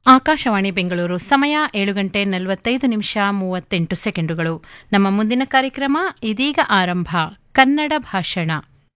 ಆಕಾಶವಾಣಿ ಬೆಂಗಳೂರು ಸಮಯ ಏಳು ಗಂಟೆ ನಲವತ್ತೈದು ನಿಮಿಷ ಮೂವತ್ತೆಂಟು ಸೆಕೆಂಡುಗಳು ನಮ್ಮ ಮುಂದಿನ ಕಾರ್ಯಕ್ರಮ ಇದೀಗ ಆರಂಭ ಕನ್ನಡ ಭಾಷಣ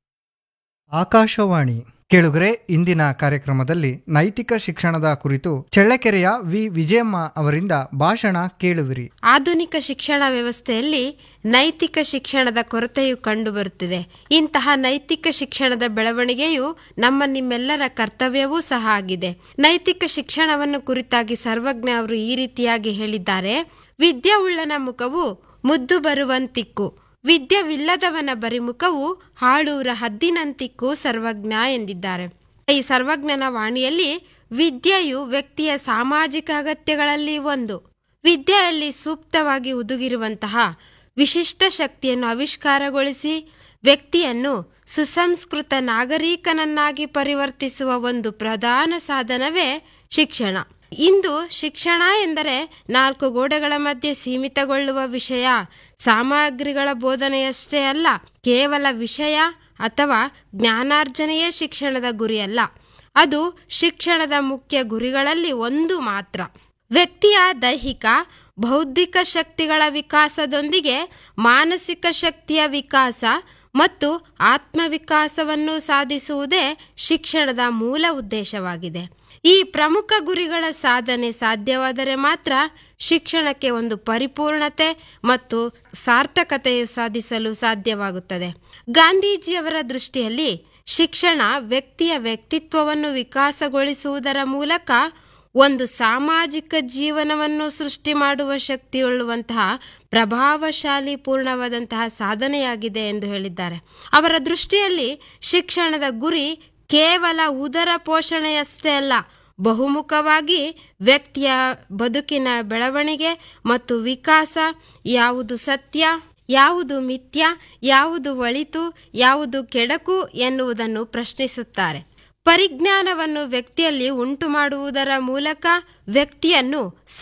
ಆಕಾಶವಾಣಿ ಕೇಳುಗರೆ ಇಂದಿನ ಕಾರ್ಯಕ್ರಮದಲ್ಲಿ ನೈತಿಕ ಶಿಕ್ಷಣದ ಕುರಿತು ಚಳ್ಳಕೆರೆಯ ವಿ ವಿಜಯಮ್ಮ ಅವರಿಂದ ಭಾಷಣ ಕೇಳುವಿರಿ ಆಧುನಿಕ ಶಿಕ್ಷಣ ವ್ಯವಸ್ಥೆಯಲ್ಲಿ ನೈತಿಕ ಶಿಕ್ಷಣದ ಕೊರತೆಯು ಕಂಡುಬರುತ್ತಿದೆ ಇಂತಹ ನೈತಿಕ ಶಿಕ್ಷಣದ ಬೆಳವಣಿಗೆಯು ನಮ್ಮ ನಿಮ್ಮೆಲ್ಲರ ಕರ್ತವ್ಯವೂ ಸಹ ಆಗಿದೆ ನೈತಿಕ ಶಿಕ್ಷಣವನ್ನು ಕುರಿತಾಗಿ ಸರ್ವಜ್ಞ ಅವರು ಈ ರೀತಿಯಾಗಿ ಹೇಳಿದ್ದಾರೆ ವಿದ್ಯೆ ಉಳ್ಳನ ಮುಖವು ಮುದ್ದು ಬರುವಂತಿಕ್ಕು ವಿದ್ಯವಿಲ್ಲದವನ ಬರಿಮುಖವು ಹಾಳೂರ ಹದ್ದಿನಂತಿಕ್ಕೂ ಸರ್ವಜ್ಞ ಎಂದಿದ್ದಾರೆ ಈ ಸರ್ವಜ್ಞನ ವಾಣಿಯಲ್ಲಿ ವಿದ್ಯೆಯು ವ್ಯಕ್ತಿಯ ಸಾಮಾಜಿಕ ಅಗತ್ಯಗಳಲ್ಲಿ ಒಂದು ವಿದ್ಯೆಯಲ್ಲಿ ಸೂಕ್ತವಾಗಿ ಹುದುಗಿರುವಂತಹ ವಿಶಿಷ್ಟ ಶಕ್ತಿಯನ್ನು ಆವಿಷ್ಕಾರಗೊಳಿಸಿ ವ್ಯಕ್ತಿಯನ್ನು ಸುಸಂಸ್ಕೃತ ನಾಗರಿಕನನ್ನಾಗಿ ಪರಿವರ್ತಿಸುವ ಒಂದು ಪ್ರಧಾನ ಸಾಧನವೇ ಶಿಕ್ಷಣ ಇಂದು ಶಿಕ್ಷಣ ಎಂದರೆ ನಾಲ್ಕು ಗೋಡೆಗಳ ಮಧ್ಯೆ ಸೀಮಿತಗೊಳ್ಳುವ ವಿಷಯ ಸಾಮಗ್ರಿಗಳ ಬೋಧನೆಯಷ್ಟೇ ಅಲ್ಲ ಕೇವಲ ವಿಷಯ ಅಥವಾ ಜ್ಞಾನಾರ್ಜನೆಯೇ ಶಿಕ್ಷಣದ ಗುರಿಯಲ್ಲ ಅದು ಶಿಕ್ಷಣದ ಮುಖ್ಯ ಗುರಿಗಳಲ್ಲಿ ಒಂದು ಮಾತ್ರ ವ್ಯಕ್ತಿಯ ದೈಹಿಕ ಬೌದ್ಧಿಕ ಶಕ್ತಿಗಳ ವಿಕಾಸದೊಂದಿಗೆ ಮಾನಸಿಕ ಶಕ್ತಿಯ ವಿಕಾಸ ಮತ್ತು ಆತ್ಮವಿಕಾಸವನ್ನು ಸಾಧಿಸುವುದೇ ಶಿಕ್ಷಣದ ಮೂಲ ಉದ್ದೇಶವಾಗಿದೆ ಈ ಪ್ರಮುಖ ಗುರಿಗಳ ಸಾಧನೆ ಸಾಧ್ಯವಾದರೆ ಮಾತ್ರ ಶಿಕ್ಷಣಕ್ಕೆ ಒಂದು ಪರಿಪೂರ್ಣತೆ ಮತ್ತು ಸಾರ್ಥಕತೆಯು ಸಾಧಿಸಲು ಸಾಧ್ಯವಾಗುತ್ತದೆ ಗಾಂಧೀಜಿಯವರ ದೃಷ್ಟಿಯಲ್ಲಿ ಶಿಕ್ಷಣ ವ್ಯಕ್ತಿಯ ವ್ಯಕ್ತಿತ್ವವನ್ನು ವಿಕಾಸಗೊಳಿಸುವುದರ ಮೂಲಕ ಒಂದು ಸಾಮಾಜಿಕ ಜೀವನವನ್ನು ಸೃಷ್ಟಿ ಮಾಡುವ ಶಕ್ತಿಯುಳ್ಳುವಂತಹ ಪ್ರಭಾವಶಾಲಿ ಪೂರ್ಣವಾದಂತಹ ಸಾಧನೆಯಾಗಿದೆ ಎಂದು ಹೇಳಿದ್ದಾರೆ ಅವರ ದೃಷ್ಟಿಯಲ್ಲಿ ಶಿಕ್ಷಣದ ಗುರಿ ಕೇವಲ ಉದರ ಪೋಷಣೆಯಷ್ಟೇ ಅಲ್ಲ ಬಹುಮುಖವಾಗಿ ವ್ಯಕ್ತಿಯ ಬದುಕಿನ ಬೆಳವಣಿಗೆ ಮತ್ತು ವಿಕಾಸ ಯಾವುದು ಸತ್ಯ ಯಾವುದು ಮಿಥ್ಯ ಯಾವುದು ಒಳಿತು ಯಾವುದು ಕೆಡಕು ಎನ್ನುವುದನ್ನು ಪ್ರಶ್ನಿಸುತ್ತಾರೆ ಪರಿಜ್ಞಾನವನ್ನು ವ್ಯಕ್ತಿಯಲ್ಲಿ ಉಂಟು ಮಾಡುವುದರ ಮೂಲಕ ವ್ಯಕ್ತಿಯನ್ನು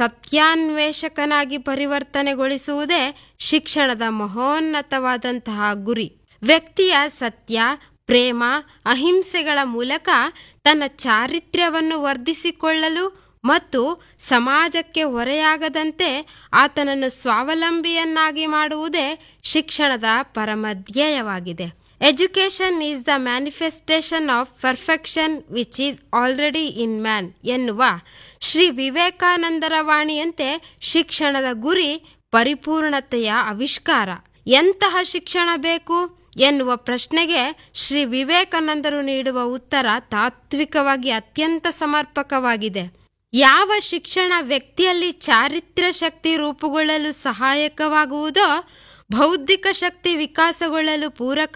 ಸತ್ಯಾನ್ವೇಷಕನಾಗಿ ಪರಿವರ್ತನೆಗೊಳಿಸುವುದೇ ಶಿಕ್ಷಣದ ಮಹೋನ್ನತವಾದಂತಹ ಗುರಿ ವ್ಯಕ್ತಿಯ ಸತ್ಯ ಪ್ರೇಮ ಅಹಿಂಸೆಗಳ ಮೂಲಕ ತನ್ನ ಚಾರಿತ್ರ್ಯವನ್ನು ವರ್ಧಿಸಿಕೊಳ್ಳಲು ಮತ್ತು ಸಮಾಜಕ್ಕೆ ಹೊರೆಯಾಗದಂತೆ ಆತನನ್ನು ಸ್ವಾವಲಂಬಿಯನ್ನಾಗಿ ಮಾಡುವುದೇ ಶಿಕ್ಷಣದ ಪರಮಧ್ಯೇಯವಾಗಿದೆ education is the manifestation of perfection which is already in man ಎನ್ನುವ ಶ್ರೀ ವಿವೇಕಾನಂದರ ವಾಣಿಯಂತೆ ಶಿಕ್ಷಣದ ಗುರಿ ಪರಿಪೂರ್ಣತೆಯ ಆವಿಷ್ಕಾರ ಎಂತಹ ಶಿಕ್ಷಣ ಬೇಕು ಎನ್ನುವ ಪ್ರಶ್ನೆಗೆ ಶ್ರೀ ವಿವೇಕಾನಂದರು ನೀಡುವ ಉತ್ತರ ತಾತ್ವಿಕವಾಗಿ ಅತ್ಯಂತ ಸಮರ್ಪಕವಾಗಿದೆ ಯಾವ ಶಿಕ್ಷಣ ವ್ಯಕ್ತಿಯಲ್ಲಿ ಚಾರಿತ್ರ್ಯ ಶಕ್ತಿ ರೂಪುಗೊಳ್ಳಲು ಸಹಾಯಕವಾಗುವುದೋ ಬೌದ್ಧಿಕ ಶಕ್ತಿ ವಿಕಾಸಗೊಳ್ಳಲು ಪೂರಕ